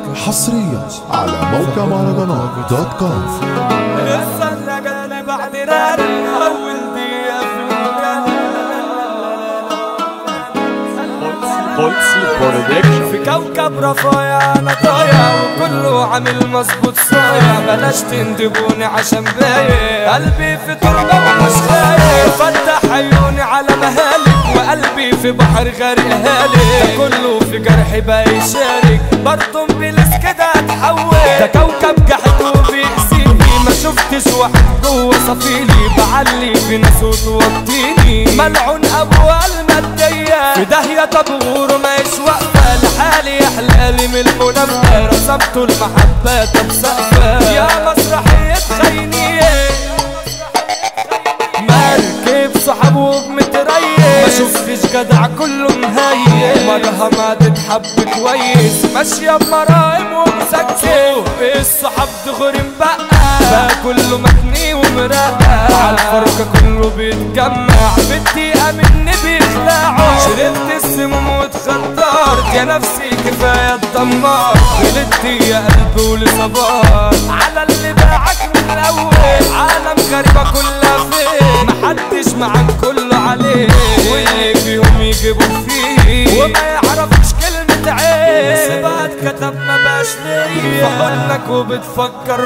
حصريا على موقع مهرجانات دوت كوم لسه اللي بعد نار اول دقيقة في المكان بولسي برودكشن في كوكب رفايا انا ضايع وكله عامل مظبوط صايع بلاش تندبوني عشان بايع قلبي في تربة ومش خايف فتح عيوني على مهالك وقلبي في بحر غرق هالك ده كله في جرحي بقى يشارك برضه بلس كده اتحول ده كوكب جحد وبيأذيني ما شفتش واحد جوه صفيلي بعلي في ناسوت وطيني ملعون ابوها المادية في داهية طب غوره ما واقفة لحالي يا حلالي من المنافقة رسمتوا المحبة طب سقفة يا مسرحية خينية مركب صحابه بمتريس ما شفتش جدع كله مهيئ مرها ما تتحب كويس ماشية بمراهم ومسكسة الصحاب دغري مبقى بقى كله مكني ومرقع عالفرقة كله بيتجمع بالدقيقة مني بيخلعوا شربت السموم واتخدرت يا نفسي كفاية اتدمر غلطت يا قلبي ولصبار على اللي باعك من الأول عالم غريبة كلها فين محدش معاك كله عليه واللي فيهم يجيبوا فيه وما يعرفش كلمة عين بعد كتب ما باش ليا بقولك وبتفكر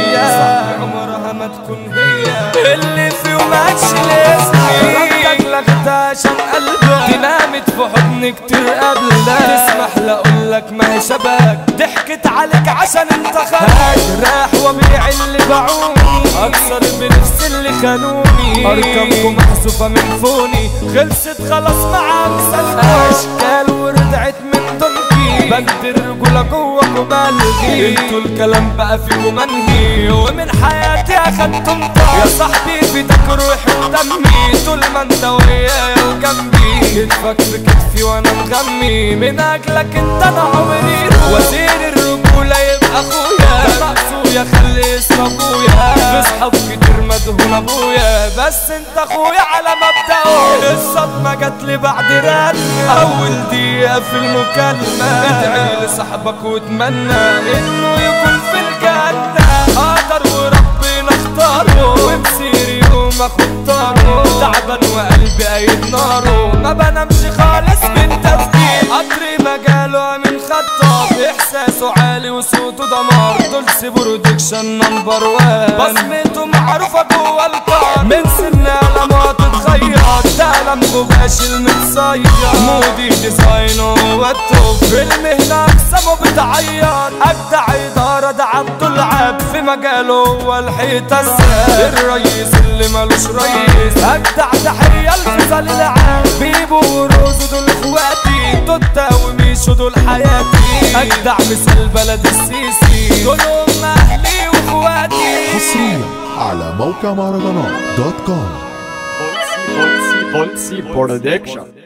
فيا عمرها ما تكون هي اللي فيهم هاتش لاسمي ردك لغدا عشان قلبك دينامت في حضني كتير قبلك تسمح لأقولك ما هي شبك ضحكت عليك عشان انت خايف راح وبيع اللي باعوني اكسر بنفس اللي خانوني ارقامكم محذوفة من فوني خلصت خلاص معاك سلمى اشكال ورجعت من دنكي بند الرجولة جواكم بلغي انتوا الكلام بقى فيكم منهي ومن حياتي اخدتم طار يا صاحبي فيدك روحي ودمي طول ما انت ويايا وجنبي كتفك في كتفي وانا مغمي من اجلك انت انا عمري وزير الرجولة يبقى اخويا ده ناقصه يا خلي اسم ابويا في صحاب كتير مدهون ابويا بس انت اخويا على مبدأه الصدمة جات لي بعد رن اول دقيقة في المكالمة ادعي لصاحبك واتمنى انه يكون في الجنة قدر وربنا اختاره وبسير يوم اخد طاره تعبان وقلبي قايد ناره ما بنامش خالص من تفكير قطري مجاله من خطاب احساسه عالي وصوته دمار دولسي برودكشن نمبر وان بصمته معروفة جوه القار من سن قلمه تتخيط ده قلم جواش المتصير مودي ديزاين هو التوب في المهنة اقسامه بتعيط اجدع ادارة ده عبد العاب في مجاله هو الحيطة الساب الريس اللي ملوش ريس اجدع تحية لفصل العاب بيبو وروزو دول اخواتي توتا وميشو دول حياتي اجدع مثل بلد السيسي دول هم اهلي واخواتي حصريا على موقع مهرجانات دوت كوم بولسي بولسي بولسي برودكشن